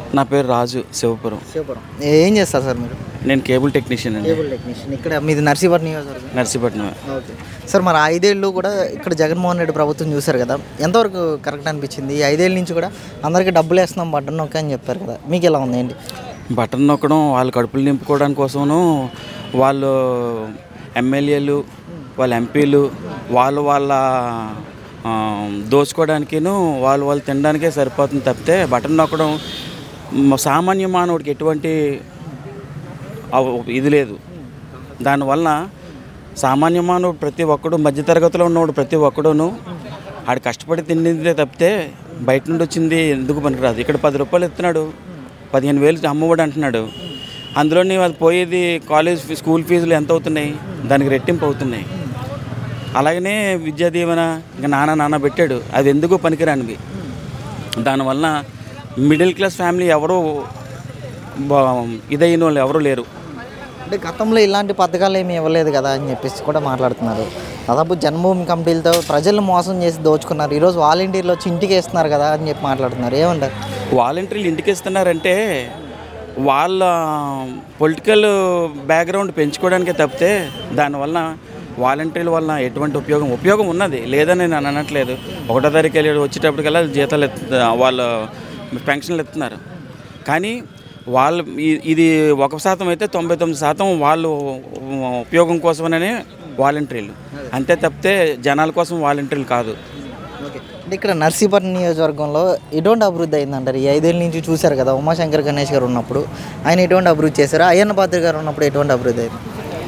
నా పేరు రాజు శివపురం శివపురం ఏం చేస్తారు సార్ మీరు నేను కేబుల్ టెక్నీషియన్ అండి కేబుల్ టెక్నీషియన్ ఇక్కడ మీది నర్సీపట్నం నియోజకవర్గం నర్సీపట్నం ఓకే సార్ మరి ఐదేళ్ళు కూడా ఇక్కడ జగన్మోహన్ రెడ్డి ప్రభుత్వం చూశారు కదా ఎంతవరకు కరెక్ట్ అనిపించింది ఈ ఐదేళ్ళ నుంచి కూడా అందరికీ డబ్బులు వేస్తున్నాం బటన్ నొక్క అని చెప్పారు కదా మీకు ఎలా ఉంది ఏంటి బటన్ నొక్కడం వాళ్ళ కడుపులు నింపుకోవడానికి కోసము వాళ్ళు ఎమ్మెల్యేలు వాళ్ళ ఎంపీలు వాళ్ళు వాళ్ళ ఆ, దోచుకోవడానికిను వాళ్ళు వాళ్ళు తినడానికే సరిపోతుంది తప్పితే బటన్ నొక్కడం మ- సామాన్య మానవుడికి ఎటువంటి అవ- ఇది లేదు దానివల్ల సామాన్య మానవుడు ప్రతి ఒక్కడు మధ్యతరగతిలో ఉన్నవాడు ప్రతి ఒక్కడును ఆడు కష్టపడి తిండిందే తప్పితే బయట నుండి వచ్చింది ఎందుకు పనికిరాదు ఇక్కడ పది రూపాయలు ఇస్తున్నాడు పదిహేను వేలు అమ్మఒడి అంటున్నాడు అందులోని అది పోయేది కాలేజ్ ఫీ- స్కూల్ ఫీజులు ఎంత అవుతున్నాయి దానికి రెట్టింపు అవుతున్నాయి అలాగనే విద్యా దీవెన ఇంకా నాన్న నాన్న పెట్టాడు అది ఎందుకు పనికిరానివి దానివల్ల మిడిల్ క్లాస్ ఫ్యామిలీ ఎవరు బా- ఇదైన వాళ్ళు ఎవరు లేరు అంటే గతంలో ఇలాంటి పథకాలు ఏమి ఇవ్వలేదు కదా అని చెప్పేసి కూడా మాట్లాడుతున్నారు దాదాపు జన్మభూమి కమిటీలతో ప్రజలు మోసం చేసి దోచుకున్నారు ఈరోజు వాలంటీర్లు వచ్చి ఇంటికి వేస్తున్నారు కదా అని చెప్పి మాట్లాడుతున్నారు ఏమంటారు వాలంటీర్లు ఇంటికి ఇస్తున్నారంటే వాళ్ళ పొలిటికల్ బ్యాక్గ్రౌండ్ పెంచుకోవడానికే తప్పితే దానివల్ల వాలంటీర్ల వల్ల ఎటువంటి ఉపయోగం ఉపయోగం ఉన్నది లేదని నేను అనట్లేదు ఒకటో తారీఖు వెళ్ళి వచ్చేటప్పటికల్లా జీతాలు ఎత్తు వాళ్ళు పెన్షన్లు ఎత్తున్నారు కానీ వాళ్ళు ఈ- ఇది ఒక శాతం అయితే తొంభై తొమ్మిది శాతం వాళ్ళు ఉపయోగం కోసమనే వాలంటీర్లు అంతే తప్పితే జనాల కోసం వాలంటీర్లు కాదు ఓకే అంటే ఇక్కడ నర్సీపట్నం నియోజకవర్గంలో ఎటువంటి అభివృద్ధి అయిందంటారు ఈ ఐదేళ్ళ నుంచి చూశారు కదా ఉమాశంకర్ గణేష్ గారు ఉన్నప్పుడు ఆయన ఎటువంటి అభివృద్ధి చేశారు అయ్యన్న పాత్ర గారు ఉన్నప్పుడు ఎటువంటి అభివృద్ధి అయింది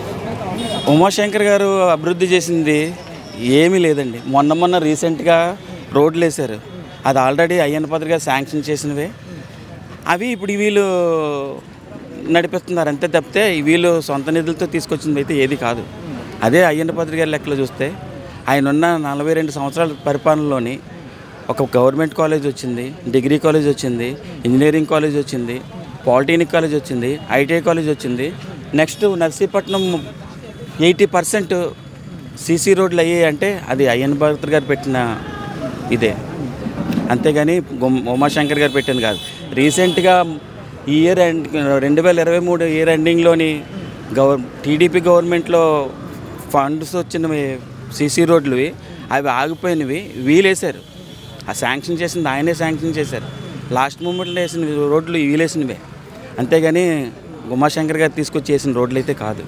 ఉమాశంకర్ గారు అభివృద్ధి చేసింది ఏమీ లేదండి మొన్న మొన్న రీసెంట్గా రోడ్లు వేశారు అది ఆల్రెడీ అయ్యన్న పత్రిక గారు శాంక్షన్ చేసినవే అవి ఇప్పుడు వీళ్ళు నడిపిస్తున్నారు అంతే తప్పితే వీళ్ళు సొంత నిధులతో తీసుకొచ్చింది అయితే ఏది కాదు అదే అయ్యన్న పత్రిక గారి లెక్కలో చూస్తే ఆయన ఉన్న నలభై రెండు సంవత్సరాల పరిపాలనలోని ఒక గవర్నమెంట్ కాలేజ్ వచ్చింది డిగ్రీ కాలేజ్ వచ్చింది ఇంజనీరింగ్ కాలేజ్ వచ్చింది పాలిటెక్నిక్ కాలేజ్ వచ్చింది ఐటీఐ కాలేజ్ వచ్చింది next Narsipatnam eighty percent CC రోడ్లు అయ్యాయి అంటే అది అయ్యన్ భగత్ గారు పెట్టిన ఇదే అంతేగాని గుమ్- ఉమాశంకర్ గారు పెట్టింది కాదు రీసెంట్గా ఈ ఇయర్ ఎండ్ రెండు వేల ఇరవై మూడు ఇయర్ ఎండింగ్లోని గవర్ టీడీపీ గవర్నమెంట్లో ఫండ్స్ వచ్చినవి సీసీ రోడ్లువి అవి ఆగిపోయినవి వీలేశారు ఆ శాంక్షన్ చేసింది ఆయనే శాంక్షన్ చేశారు లాస్ట్ మూమెంట్లో వేసిన రోడ్లు వీలేసినవే అంతేగాని ఉమాశంకర్ గారు తీసుకొచ్చి చేసిన రోడ్లు అయితే కాదు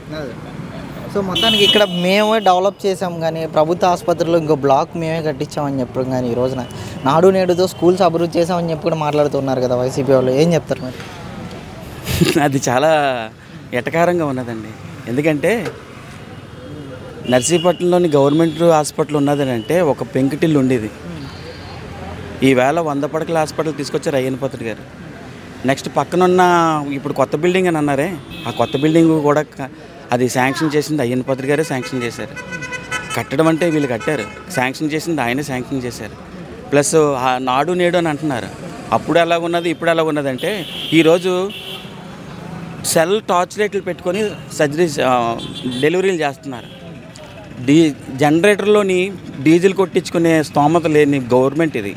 సో మొత్తానికి ఇక్కడ మేమే డెవలప్ చేసాం కానీ ప్రభుత్వ ఆసుపత్రిలో ఇంకో బ్లాక్ మేమే కట్టించామని చెప్పడం కానీ ఈ రోజున నాడు నేడుతో స్కూల్స్ అభివృద్ధి చేసామని చెప్పి కూడా మాట్లాడుతున్నారు కదా వైసీపీ వాళ్ళు ఏం చెప్తారు మరి అది చాలా ఎటకారంగా ఉన్నదండి ఎందుకంటే నర్సీపట్నంలోని గవర్నమెంట్ హాస్పిటల్ ఉన్నదని అంటే ఒక పెంకుటిల్లు ఉండేది ఈవేళ వంద పడకల హాస్పిటల్ తీసుకొచ్చారు అయ్యన్న పత్రి గారు నెక్స్ట్ పక్కనున్న ఇప్పుడు కొత్త బిల్డింగ్ అని అన్నారే ఆ కొత్త బిల్డింగ్ కూడా క- అది శాంక్షన్ చేసింది అయ్యన్న పత్రి గారే శాంక్షన్ చేశారు కట్టడం అంటే వీళ్ళు కట్టారు శాంక్షన్ చేసింది ఆయనే శాంక్షన్ చేశారు ప్లస్ ఆ నాడు నేడు అని అంటున్నారు అప్పుడు ఎలా ఉన్నది ఇప్పుడు ఎలా ఉన్నదంటే ఈరోజు సెల్ టార్చ్ లైట్లు పెట్టుకొని సర్జరీస్ ఆ, డెలివరీలు చేస్తున్నారు డీ జనరేటర్లోని డీజిల్ కొట్టించుకునే స్తోమత లేని గవర్నమెంట్ ఇది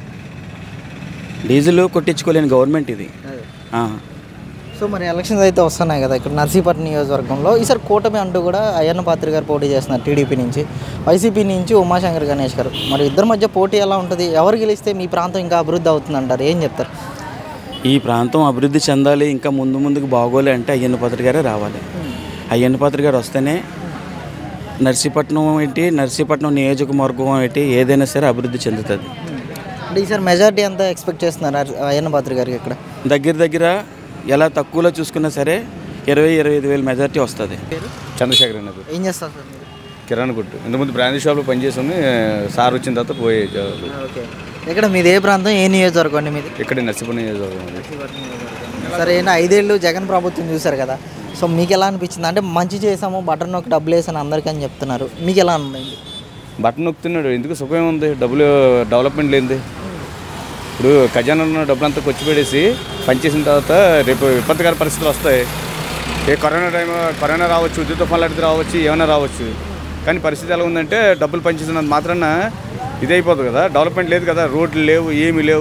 డీజిల్ కొట్టించుకోలేని గవర్నమెంట్ ఇది ఆ. సో మరి ఎలక్షన్స్ అయితే వస్తున్నాయి కదా ఇక్కడ నర్సీపట్నం నియోజకవర్గంలో ఈసారి కూటమి అంటూ కూడా అయ్యన్న పాత్రి గారు పోటీ చేస్తున్నారు టీడీపీ నుంచి వైసీపీ నుంచి ఉమాశంకర్ గణేష్ గారు మరి ఇద్దరి మధ్య పోటీ ఎలా ఉంటుంది ఎవరు గెలిస్తే మీ ప్రాంతం ఇంకా అభివృద్ధి అవుతుంది అంటారు ఏం చెప్తారు ఈ ప్రాంతం అభివృద్ధి చెందాలి ఇంకా ముందు ముందుకు బాగోలే అంటే అయ్యన్న పాత్ర గారే రావాలి అయ్యన్న పాత్ర గారు వస్తేనే నర్సీపట్నం ఏంటి నర్సీపట్నం నియోజకవర్గం ఏంటి ఏదైనా సరే అభివృద్ధి చెందుతుంది అంటే ఈసారి మెజారిటీ ఎంత ఎక్స్పెక్ట్ చేస్తున్నారు అర్- అయ్యన్న పాత్రి గారికి ఇక్కడ దగ్గర దగ్గర ఎలా తక్కువలో చూసుకున్నా సరే ఇరవై ఇరవై ఐదు వేల మెజార్టీ వస్తుంది చంద్రశేఖర్ అన్నది ఏం చేస్తారు సార్ మీరు కిరాణా కొట్టు ఇంతకుముందు బ్రాంచ్ షాప్లో పనిచేసాము సార్ వచ్చిన తర్వాత పోయే జాబ్. ఓకే ఇక్కడ మీది ఏ ప్రాంతం ఏ నియోజకవర్గం అండి మీది ఇక్కడే నర్సిపల్లి నియోజకవర్గం అది. సరే ఏంటి ఐదేళ్ళు జగన్ ప్రభుత్వం చూశారు కదా సో మీకు ఎలా అనిపించింది అంటే మంచి చేసాము బటన్ నొక్కి డబ్బులు వేసాను అందరికీ అని చెప్తున్నారు మీకు ఎలా ఉందండి బట్టన్ నొక్కుతున్నాడు ఎందుకు సుఖం ఉంది డబ్బులు డెవలప్మెంట్ లేనిది ఇప్పుడు ఖజానా డబ్బులు అంతా ఖర్చు పెడేసి పనిచేసిన తర్వాత రేపు విపత్తుకర పరిస్థితులు వస్తాయి ఏ కరోనా టైం కరోనా రావచ్చు ఉద్యోగ తుఫాన్ లాంటిది రావచ్చు ఏమైనా రావచ్చు కానీ పరిస్థితి ఎలా ఉందంటే డబ్బులు పనిచేసినంత మాత్రాన ఇది అయిపోతుంది కదా డెవలప్మెంట్ లేదు కదా రోడ్లు లేవు ఏమీ లేవు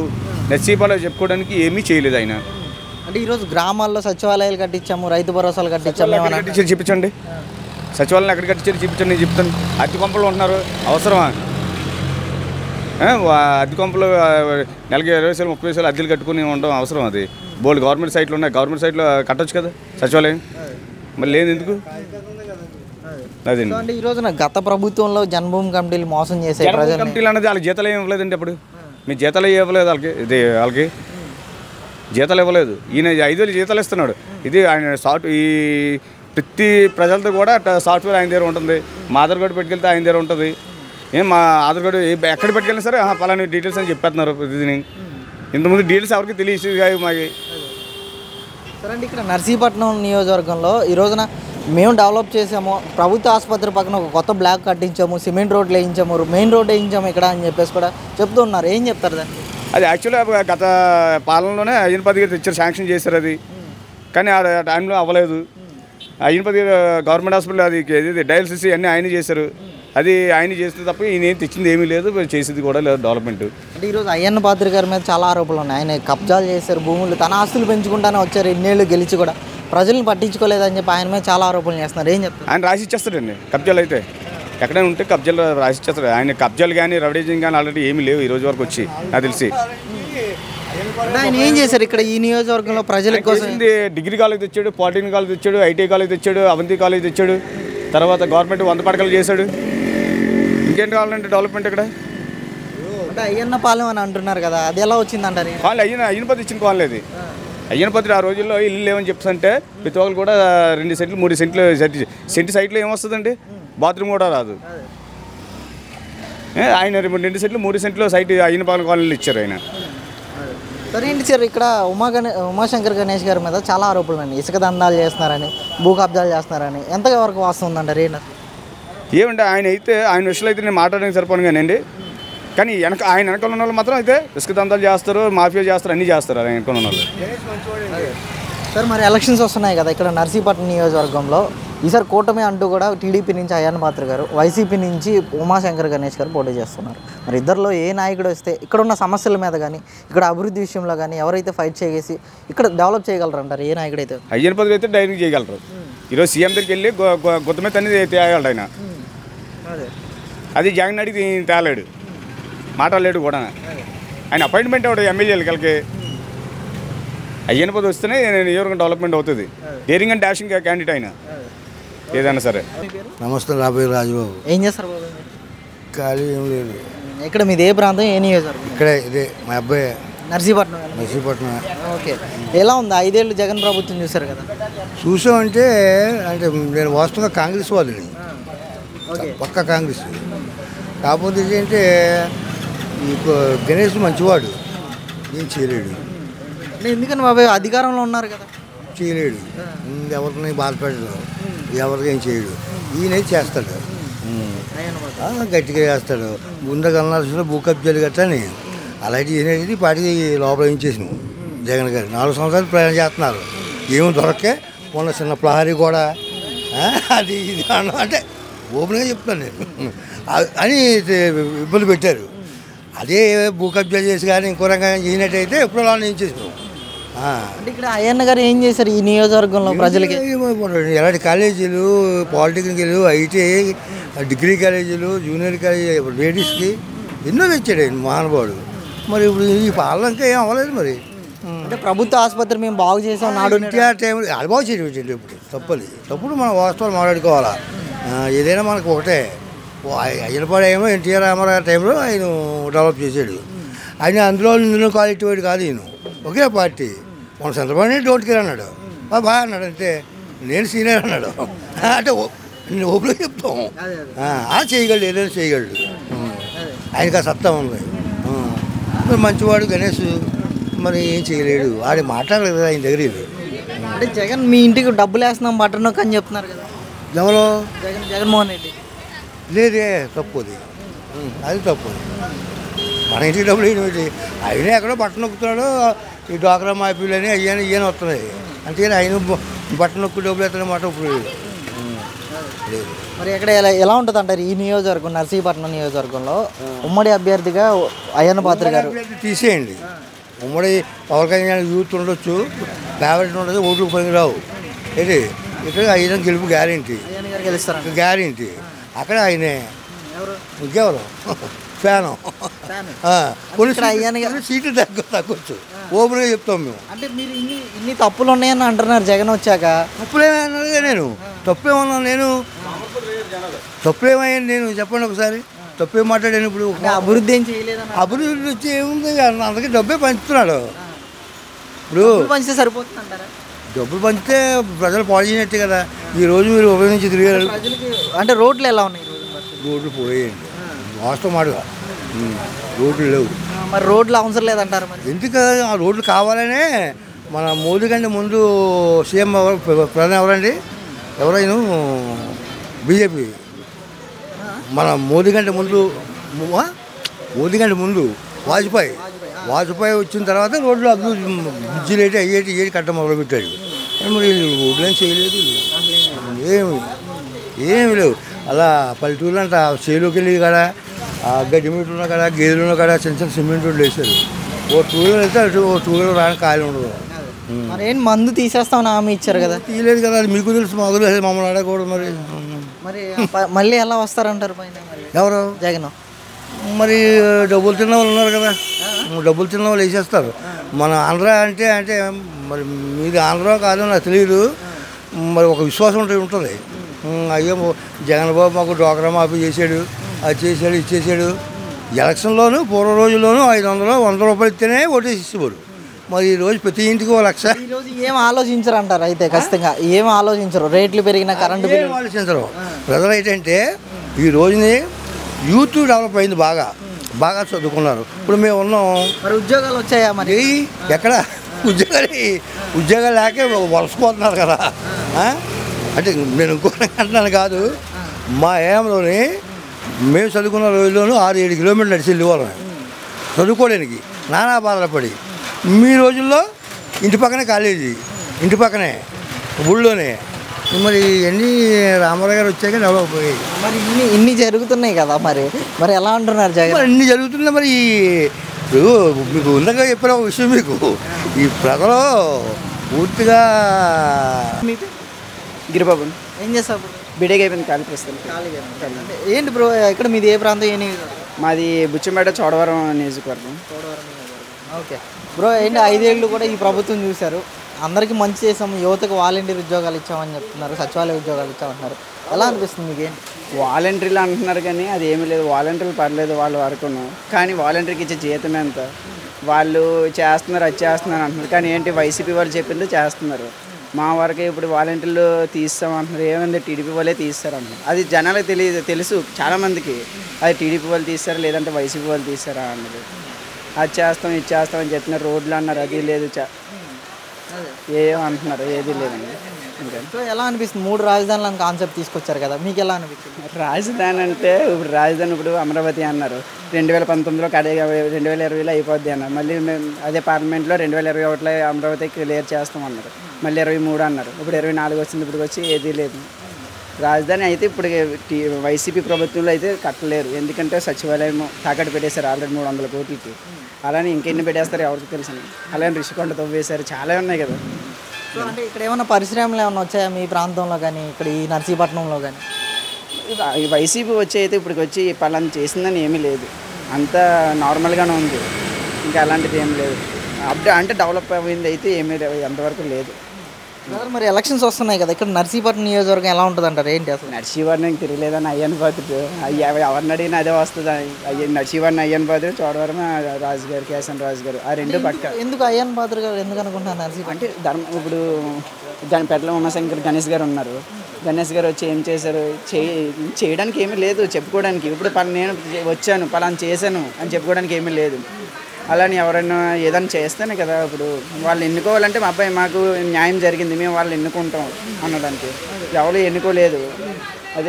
నర్సీపాలో చెప్పుకోవడానికి ఏమీ చేయలేదు ఆయన అంటే ఈరోజు గ్రామాల్లో సచివాలయాలు కట్టించాము రైతు భరోసాలు కట్టించాము ఎక్కడ ఏమన్నా కట్టించారు చూపించండి సచివాలయం ఎక్కడ కట్టించారు చూపించండి నేను చెప్తాను అద్దె కొంపలు ఉంటున్నారు అవసరమా ఏ, వా- అద్దె కొంపలు ఆ, నెలకి ఇరవై వేలు ముప్పై వేలు అద్దెలు కట్టుకుని ఉండడం అవసరం అది బోల్డ్ గవర్నమెంట్ సైట్లు ఉన్నాయి గవర్నమెంట్ సైట్లో కట్టొచ్చు కదా సచివాలయం మరి లేదు ఎందుకు అదండి సో అంటే ఈ రోజున గత ప్రభుత్వంలో జన్మభూమి కమిటీలు మోసం చేసే జనరల్ ప్రజల్ని కమిటీలు అనేది వాళ్ళకి జీతాలు ఏమి ఇవ్వలేదండి అప్పుడు మీ జీతాలు ఏమి ఇవ్వలేదు వాళ్ళకి ఇది వాళ్ళకి జీతాలు ఇవ్వలేదు ఈయన ఐదు వేలు జీతాలు ఇస్తున్నాడు ఇది ఆయన సాఫ్ట్ ఈ ప్రతి ప్రజలతో కూడా ట- సాఫ్ట్వేర్ ఆయన దగ్గర ఉంటుంది మా ఆధార్ కార్డు పెట్టుకెళ్తే ఆయన దగ్గర ఉంటుంది ఏం మా ఆధార్ కార్డు ఏ- ఎక్కడ పెట్టుకెళ్ళినా సరే ఆహా, పలానా డీటెయిల్స్ అని చెప్పేస్తున్నారు ప్రతిదిని ఇంతకుముందు డీటెయిల్స్ ఎవరికి తెలియదు కాదు మాకు సరే అండి ఇక్కడ నర్సీపట్నం నియోజకవర్గంలో ఈ రోజున మేము డెవలప్ చేసాము ప్రభుత్వ ఆసుపత్రి పక్కన ఒక కొత్త బ్లాక్ కట్టించాము సిమెంట్ రోడ్లు వేయించాము మెయిన్ రోడ్ వేయించాము ఇక్కడ అని చెప్పేసి కూడా చెప్తూ ఉన్నారు ఏం చెప్తారు దాన్ని అది యాక్చువల్గా గత పాలనలోనే అయ్యన పది గారు తెచ్చారు శాంక్షన్ చేశారు అది కానీ ఆ టైంలో అవ్వలేదు అయ్యన పది గవర్నమెంట్ హాస్పిటల్ అది ఇది డయాలసిస్ అన్నీ ఆయన చేశారు అది ఆయన చేస్తే తప్ప ఈయన ఏం తెచ్చింది ఏమీ లేదు చేసేది కూడా లేదు డెవలప్మెంట్ అంటే ఈరోజు అయ్యన్న పాత్రి గారి మీద చాలా ఆరోపణలు ఉన్నాయి ఆయన కబ్జాలు చేశారు భూములు తన ఆస్తులు పెంచుకుంటానే వచ్చారు ఇన్నేళ్ళు గెలిచి కూడా ప్రజల్ని పట్టించుకోలేదని చెప్పి ఆయన మీద చాలా ఆరోపణలు చేస్తున్నారు ఏం చెప్తారు ఆయన రాసి ఇచ్చేస్తాడండి కబ్జాలు అయితే ఎక్కడైనా ఉంటే కబ్జాలు రాసి ఇచ్చేస్తాడు ఆయన కబ్జాలు కానీ రవడేజింగ్ కానీ ఆల్రెడీ ఏమీ లేవు ఈ రోజు వరకు వచ్చి నాకు తెలిసి అంటే ఆయన ఏం చేశారు ఇక్కడ ఈ నియోజకవర్గంలో ప్రజల కోసం చేసింది డిగ్రీ కాలేజ్ తెచ్చాడు పాలిటెక్నిక్ కాలేజ్ తెచ్చాడు ఐటీ కాలేజ్ తెచ్చాడు అవంతి కాలేజ్ తెచ్చాడు తర్వాత గవర్నమెంట్ వంద పడకలు చేశాడు ఇంకేం కావాలంటే డెవలప్మెంట్ ఇక్కడ అంటే అయ్యన్న పాలెం అని అంటున్నారు కదా అది ఎలా వచ్చిందంటారు వాళ్ళు అయ్యిన అయ్యిన పది ఇచ్చిన కావాలి అది అయ్యిన పది ఆ రోజుల్లో ఇల్లు లేవని చెప్తుంటే ప్రతి ఒక్కరు కూడా రెండు సెంట్లు మూడు సెంట్లు సెంటి సెంటి సైట్లో ఏమొస్తుందండి బాత్రూమ్ కూడా రాదు ఏ, ఆయన రెండు రెండు సెంట్లు మూడు సెంట్లు సైట్ అయిన పాలన కాలనీలు ఇచ్చారు ఆయన సరే ఏంటి సార్ ఇక్కడ ఉమా గణే ఉమాశంకర్ గణేష్ గారి మీద చాలా ఆరోపణలు అండి ఇసుక దందాలు చేస్తున్నారని భూ కబ్జాలు చేస్తున్నారని ఎంత వరకు వాస్తవం ఉందంటారు ఏంటి ఏమంటే ఆయన అయితే ఆయన విషయంలో అయితే నేను మాట్లాడడానికి సరిపోను కానండి కానీ వెనక ఆయన వెనకాల ఉన్న వాళ్ళు మాత్రం అయితే ఇసుక దందాలు చేస్తారు మాఫియా చేస్తారు అన్నీ చేస్తారు ఆయన వెనకాల ఉన్న వాళ్ళు సార్ మరి ఎలక్షన్స్ వస్తున్నాయి కదా ఇక్కడ నర్సీపట్నం నియోజకవర్గంలో ఈసారి కూటమి అంటూ కూడా టీడీపీ నుంచి అయ్యన్న పాత్ర గారు వైసీపీ నుంచి ఉమాశంకర్ గణేష్ గారు పోటీ చేస్తున్నారు మరి ఇద్దరిలో ఏ నాయకుడు వస్తే ఇక్కడ ఉన్న సమస్యల మీద కానీ ఇక్కడ అభివృద్ధి విషయంలో కానీ ఎవరైతే ఫైట్ చేసి ఇక్కడ డెవలప్ చేయగలరు అంటారు ఏ నాయకుడు అయితే అయ్యన పదవి అయితే డైరింగ్ చేయగలరు ఈరోజు సీఎం దగ్గరికి వెళ్ళి గొ- గొ- గుత్త మీద అన్ని తేగలడు ఆయన అదే అది జగన్ అడిగి ఈయన తేలేడు మాట్లాడలేడు కూడా ఆయన అపాయింట్మెంట్ అవ్వడు ఎమ్మెల్యేలకి వాళ్ళకి అయ్యన పదవి వస్తేనే నియోజకవర్గం డెవలప్మెంట్ అవుతుంది డేరింగ్ అండ్ డాషింగ్ క్యాండిడేట్ ఆయన ఏదైనా సరే నమస్తే నా పేరు రాజుబాబు ఏం చేస్తారు బాబు మీరు? ఖాళీ ఏం లేదు ఇక్కడ మీది ఏ ప్రాంతం ఏ నియోజకవర్గం ఇక్కడే ఇదే మా అబ్బాయి నర్సీపట్నం నర్సీపట్నం ఓకే ఎలా ఉంది ఐదేళ్ళు జగన్ ప్రభుత్వం చూశారు కదా చూసామంటే అంటే నేను వాస్తవంగా కాంగ్రెస్ వాళ్ళని ఓకే పక్క కాంగ్రెస్ కాకపోతే ఏంటంటే ఈ కొ- గణేష్ మంచివాడు ఏం చేయలేడు అంటే ఎందుకని బాబాయ్ అధికారంలో ఉన్నారు కదా చేయలేడు ఎవరిని బాధపెట్టడు ఎవరికి ఏం చేయడు ఈయన చేస్తాడు ఆ, గట్టిగా చేస్తాడు ముందుగా అనాల్సిన భూ కబ్జాలు గట్లని అలాంటివి అనేది పార్టీ లోపల ఏం చేసినాం జగన్ గారు నాలుగు సంవత్సరాలు ప్రయాణం చేస్తున్నారు ఏమి దొరకే మొన్న చిన్న ప్రహరీ కూడా ఆ, అది ఇది అన్న- అంటే ఓపెన్గా చెప్తాను నేను ఆ- అని ఇది ఇబ్బంది పెట్టారు అదే భూ కబ్జా చేసి కానీ ఇంకో రకంగా చేయనట్టయితే ఎప్పుడో అలా ఏం చేసినాం ఆ. అంటే ఇక్కడ అయ్యన్న గారు ఏం చేశారు ఈ నియోజకవర్గంలో ప్రజలకి ఏమో ఇప్పుడు ఎలాంటి కాలేజీలు పాలిటెక్నికల్ ఐటీఐ డిగ్రీ కాలేజీలు జూనియర్ కాలేజీ లేడీస్కి ఎన్నో తెచ్చాడు ఆయన మహానుభావుడు మరి ఇప్పుడు ఈ పాలన ఇంకా ఏం అవ్వలేదు మరి అంటే ప్రభుత్వ ఆసుపత్రి మేము బాగు చేసాం నాడు నేడు. ఎన్టీఆర్ టైం అనుభవం చేయడం ఇప్పుడు తప్పది తప్పుడు మనం వాస్తవాలు మాట్లాడుకోవాలా ఆ, ఏదైనా మనకు ఒకటే అయ్యనపాడు ఏమో ఎన్టీఆర్ రామారావు టైంలో ఆయన డెవలప్ చేశాడు ఆయన అందులో ఇందులో క్వాలిటీ వాడు కాదు ఈయన ఒకే పార్టీ మన చంద్రబాబు నాయుడు డోంట్ కేర్ అన్నాడు "బా, బాగా అన్నాడు అంతే నేను సీనియర్ అన్నాడు అంటే ఓ- నేను ఓపెన్గా చెప్తాం ఆ, ఆ చేయగలడు ఏదైనా చేయగలడు ఉం. ఆయనకి ఆ సత్తా ఉంది ఉం. మరి మంచివాడు గణేష్ మరి ఏం చేయలేడు ఆడి మాట్లాడలేదు కదా ఆయన దగ్గర వీళ్ళు. అంటే జగన్ మీ ఇంటికి డబ్బులు వేస్తున్నాం బట్టర్ నొక్కి అని చెప్తున్నారు కదా ఎవరో జగన్ జగన్మోహన్ రెడ్డి లేదే తప్పు అది ఉం, అది తప్పు మన ఇంటికి డబ్బులు ఏంటి ఆయన ఎక్కడో బట్టలు నొక్కుతున్నాడు ఈ డ్వాక్రా మాఫీలని అయ్యాని ఇయ్యని వస్తున్నాయి అంతేగాని ఆయన బ- బట్టలు నొక్కు డబ్బులు ఎత్తడం మాట ఇప్పుడు లేదు ఉం, లేదు మరి ఇక్కడ ఎలా ఎలా ఉంటుంది అంటారు ఈ నియోజకవర్గం నర్సీపట్నం నియోజకవర్గంలో ఉమ్మడి అభ్యర్థిగా అయ్యన్న పాత్ర గారు అభ్యర్థి తీసేయండి ఉమ్మడి పవన్ కళ్యాణ్ యూత్ ఉండొచ్చు ఫేవరెట్ ఉండదు ఓట్లు పని రావు ఏంటి ఇక్కడ ఆయన గెలుపు గ్యారెంటీ అయ్యన్న గారు గెలుస్తారంట గ్యారెంటీ అక్కడ ఆయనే ఎవరు ఇంకెవరు ఫ్యాను ఫ్యాన్ ఆ, కొన్ని ఇక్కడ అయ్యాను సీట్లు- కొన్ని సీట్లు తగ్గ తగ్గొచ్చు ఓపెన్గా చెప్తాం మేము అంటే మీరు ఇన్ని ఇన్ని తప్పులు ఉన్నాయని అంటున్నారు జగన్ వచ్చాక తప్పులేమన్నాగా నేను తప్పేమన్నా నేను తప్పులేమయ్యాను నేను చెప్పండి ఒకసారి తప్పేం మాట్లాడాను ఇప్పుడు అంటే అభివృద్ధి ఏం చేయలేదని అభివృద్ధి వచ్చి ఏముంది అందరికీ డబ్బే పంచుతున్నాడు ఇప్పుడు డబ్బులు పంచితే సరిపోతుంది అంటారా డబ్బులు పంచితే ప్రజలు పాడు చేయనట్టే కదా ఈ రోజు మీరు ఉపయోగించి తిరిగారు ప్రజలకి అంటే రోడ్లు ఎలా ఉన్నాయి ఈ రోజు పరిస్థితి? రోడ్లు పోయేయండి వాస్తవం మాటగా ఉమ్, రోడ్లు లేవు ఆ, మరి రోడ్లు అవసరం లేదంటారు మరి ఎందుకు ఆ రోడ్లు కావాలనే మన మోదీ కంటే ముందు సీఎం ఎవరు ప్ర- ప్రధాని ఎవరండి ఎవరైనా బీజేపీ మన మోదీ కంటే ముందు ము- ఆ? మోదీ కంటే ముందు వాజ్పేయి వాజ్పేయి వచ్చిన తర్వాత రోడ్లు అభివృద్ధి బ్రిడ్జిలు ఏంటి అయ్యేటి ఏటి కట్ట మొదలుపెట్టాడు కానీ మరి వీళ్ళు రోడ్లు ఏం చేయలేదు ఏమి ఏమి లేవు అలా పల్లెటూళ్ళు అంట చేలోకి వెళ్ళి కాడ ఆ గడ్డి మీటర్ ఉన్న కాడ గేదెలు ఉన్న కాడ చిన్న చిన్న సిమెంట్ రోడ్లు వేశారు ఓ టూ వీలర్ వెళ్తే అటు ఓ టూ వీలర్ రాని ఖాళీ ఉండదు మరి ఏం మందు తీసేస్తామని హామీ ఇచ్చారు కదా తీయలేదు కదా అది మీకు తెలుసు మాకు తెలుసు మమ్మల్ని అడగకూడదు మరి మరి ప- మళ్ళీ ఎలా వస్తారంటారు పైన మరి ఎవరు జగన్ మరి డబ్బులు తిన్న వాళ్ళు ఉన్నారు కదా డబ్బులు తిన్న వాళ్ళు వేసేస్తారు మన ఆంధ్ర అంటే అంటే మరి మీది ఆంధ్ర కాదో నాకు తెలియదు మరి ఒక విశ్వాసం ఉంటే ఉంటుంది ఉమ్, అయ్యో జగన్ బాబు మాకు డోక్రా మాఫీ చేశాడు అది చేశాడు ఇది చేశాడు ఎలక్షన్లోను పూర్వ రోజుల్లోనూ ఐదు వందలు వంద రూపాయలు ఇస్తేనే ఓటేసి ఇచ్చేవారు మరి ఈ రోజు ప్రతి ఇంటికి ఓ లక్ష ఈ రోజు ఏం ఆలోచించరు అంటారు అయితే ఖచ్చితంగా ఏం ఆలోచించరు రేట్లు పెరిగిన కరెంటు ఏం బిల్లు ఆలోచించరు ప్రజలు ఏంటంటే ఈ రోజుని యూత్ డెవలప్ అయింది బాగా బాగా చదువుకున్నారు ఇప్పుడు మేము ఉన్నాం మరి ఉద్యోగాలు వచ్చాయా మరి ఏయ్ ఎక్కడ ఉద్యోగాలు ఉద్యోగాలు లేకే వలసపోతున్నారు కదా ఆ? అంటే నేను ఇంకో రకంగా అంటున్నాను కాదు మా ఏమంలోని మేము చదువుకున్న రోజుల్లోనూ ఆరు ఏడు కిలోమీటర్లు నడిచి వెళ్ళేవాళ్ళం చదువుకోవడానికి నానా బాధలు పడి మీ రోజుల్లో ఇంటి పక్కనే కాలేజీ ఇంటి పక్కనే ఊళ్ళోనే మరి ఇవన్నీ రామారావు గారు వచ్చాక డెవలప్ అయ్యాయి మరి ఇన్ని ఇన్ని జరుగుతున్నాయి కదా మరి మరి ఎలా అంటున్నారు జగన్ మరి అన్ని జరుగుతుంది మరి ఇప్పుడు మీకు ఉందగా చెప్పిన ఒక విషయం మీకు ఈ ప్రజలు పూర్తిగా గిరిబాబు ఏం చేస్తావు ఇప్పుడు? బిడేగా అయిపోయింది ఖాళీ ప్రస్తుతం ఖాళీగా ఉన్నావు. అంటే ఏంటి బ్రో ఇక్కడ మీది ఏ ప్రాంతం ఏ నియోజకవర్గం? మాది బుచ్చంపేట చోడవరం నియోజకవర్గం ఓకే బ్రో ఏంటి ఐదేళ్ళు కూడా ఈ ప్రభుత్వం చూశారు అందరికీ మంచి చేసాం యువతకు వాలంటీర్ ఉద్యోగాలు ఇచ్చామని చెప్తున్నారు సచివాలయ ఉద్యోగాలు ఇచ్చామంటున్నారు ఎలా అనిపిస్తుంది మీకు ఏంటి వాలంటీర్లు అంటున్నారు కానీ అది ఏమీ లేదు వాలంటీర్లు పర్లేదు వాళ్ళ వరకును కానీ వాలంటీర్కి ఇచ్చే జీతం ఎంత వాళ్ళు చేస్తున్నారు అది చేస్తున్నారు అంటున్నారు కానీ ఏంటి వైసీపీ వాళ్ళు చెప్పింది చేస్తున్నారు మా వరకు ఇప్పుడు వాలంటీర్లు తీస్తాం అంటున్నారు ఏమైంది టీడీపీ వాళ్ళే తీస్తారు అంటున్నారు అది జనాలకు తెలియదు తెలుసు చాలామందికి అది టీడీపీ వాళ్ళు తీస్తారా లేదంటే వైసీపీ వాళ్ళు తీస్తారా అన్నది అది చేస్తాం ఇది చేస్తాం అని చెప్పినారు రోడ్లు అన్నారు అది లేదు చా ఏం అంటున్నారు ఏది లేదండి ఇంకా సో ఎలా అనిపిస్తుంది మూడు రాజధానులు అని కాన్సెప్ట్ తీసుకొచ్చారు కదా మీకు ఎలా అనిపిస్తుంది రాజధాని అంటే ఇప్పుడు రాజధాని ఇప్పుడు అమరావతి అన్నారు రెండు వేల పంతొమ్మిదిలో కడే రెండు వేల ఇరవైలో అయిపోద్ది అన్నారు మళ్ళీ మేము అదే పార్లమెంట్లో రెండు వేల ఇరవై ఒకటిలో అమరావతి క్లియర్ చేస్తాం అన్నారు మళ్ళీ ఇరవై మూడు అన్నారు ఇప్పుడు ఇరవై నాలుగు వచ్చింది ఇప్పుడు వచ్చి ఏదీ లేదు రాజధాని అయితే ఇప్పుడు టీ- వైసీపీ ప్రభుత్వంలో అయితే కట్టలేరు ఎందుకంటే సచివాలయం తాకట్టు పెట్టేశారు ఆల్రెడీ మూడు వందల కోట్లకి అలానే ఇంకెన్ని పెట్టేస్తారు ఎవరికి తెలుసు అలానే రిషికొండ తవ్వేశారు చాలా ఉన్నాయి కదా సో అంటే ఇక్కడ ఏమైనా పరిశ్రమలు ఏమైనా వచ్చాయా మీ ప్రాంతంలో కానీ ఇక్కడ ఈ నర్సీపట్నంలో కానీ ఈ వైసీపీ వచ్చి అయితే ఇప్పటికి వచ్చి పలానా చేసిందని ఏమీ లేదు అంతా నార్మల్గానే ఉంది ఇంకా అలాంటిది ఏం లేదు అప్డే అంటే డెవలప్ అయింది అయితే ఏమీ లేదు అంతవరకు లేదు బ్రదర్ మరి ఎలక్షన్స్ వస్తున్నాయి కదా ఇక్కడ నర్సీపట్నం నియోజకవర్గం ఎలా ఉంటుంది అంటారు ఏంటి అసలు నర్సీవారిని తిరగలేదని అయ్యన్ పాత్రుడు అయ్య ఎవరిని అడిగినా అదే వస్తుంది అయ్య నర్సీవారిని అయ్యన్ పాత్రుడు చోడవరం రాజు గారు కేసన్ రాజు గారు ఆ రెండు పక్క ఎందుకు అయ్యన్ పాత్ర గారు ఎందుకు అనుకుంటున్నారు నర్సీపట్నం అంటే ధర్మ ఇప్పుడు దాని పెట్ల ఉమాశంకర్ గణేష్ గారు ఉన్నారు గణేష్ గారు వచ్చి ఏం చేశారు చేయి చేయడానికి ఏమీ లేదు చెప్పుకోవడానికి ఇప్పుడు పలా నేను వచ్చాను పలానా చేశాను అని చెప్పుకోవడానికి ఏమీ లేదు అలాని ఎవరైనా ఏదైనా చేస్తేనే కదా ఇప్పుడు వాళ్ళు ఎన్నుకోవాలంటే మా అబ్బాయి మాకు న్యాయం జరిగింది మేము వాళ్ళు ఎన్నుకుంటాం అనడానికి ఎవరు ఎన్నుకోలేదు అదే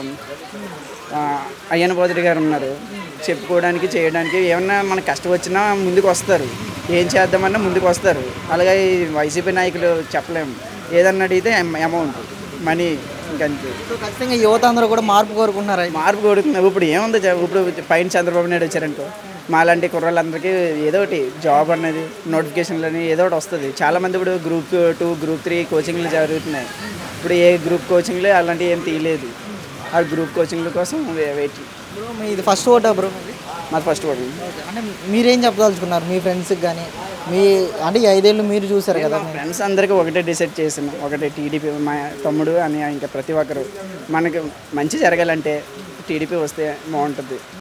ఆ, అయ్యన్న బోధుడి గారు ఉన్నారు చెప్పుకోవడానికి చేయడానికి ఏమన్నా మనకు కష్టం వచ్చినా ముందుకు వస్తారు ఏం చేద్దామన్నా ముందుకు వస్తారు అలాగే ఈ వైసీపీ నాయకులు చెప్పలేము ఏదన్నా అడిగితే అమౌంట్ మనీ ఇంకంతే సో ఖచ్చితంగా యువత అందరూ కూడా మార్పు కోరుకుంటున్నారు అయితే. మార్పు కొడుతున్నారు ఇప్పుడు ఏముంది చె- ఇప్పుడు పైన చంద్రబాబు నాయుడు వచ్చారనుకో మాలాంటి కుర్రాళ్ళందరికీ ఏదో ఒకటి జాబ్ అనేది నోటిఫికేషన్లు అని ఏదో ఒకటి వస్తుంది చాలామంది ఇప్పుడు గ్రూప్ టూ గ్రూప్ త్రీ కోచింగ్లు జరుగుతున్నాయి ఇప్పుడు ఏ గ్రూప్ కోచింగ్లు అలాంటివి ఏం తీయలేదు ఆ గ్రూప్ కోచింగ్ల కోసం వెయిట్ బ్రో మీ ఇది ఫస్ట్ ఓటా బ్రో మాది ఫస్ట్ ఓటు అంటే మీరేం చెప్పదలుచుకున్నారు మీ ఫ్రెండ్స్కి కానీ మీ అంటే ఈ ఐదేళ్ళు మీరు చూసారు కదా ఫ్రెండ్స్ అందరికీ ఒకటే డిసైడ్ చేసాను ఒకటే టీడీపీ మా తమ్ముడు అని ఇంకా ప్రతి ఒక్కరు మనకి మంచి జరగాలంటే టీడీపీ వస్తే బాగుంటుంది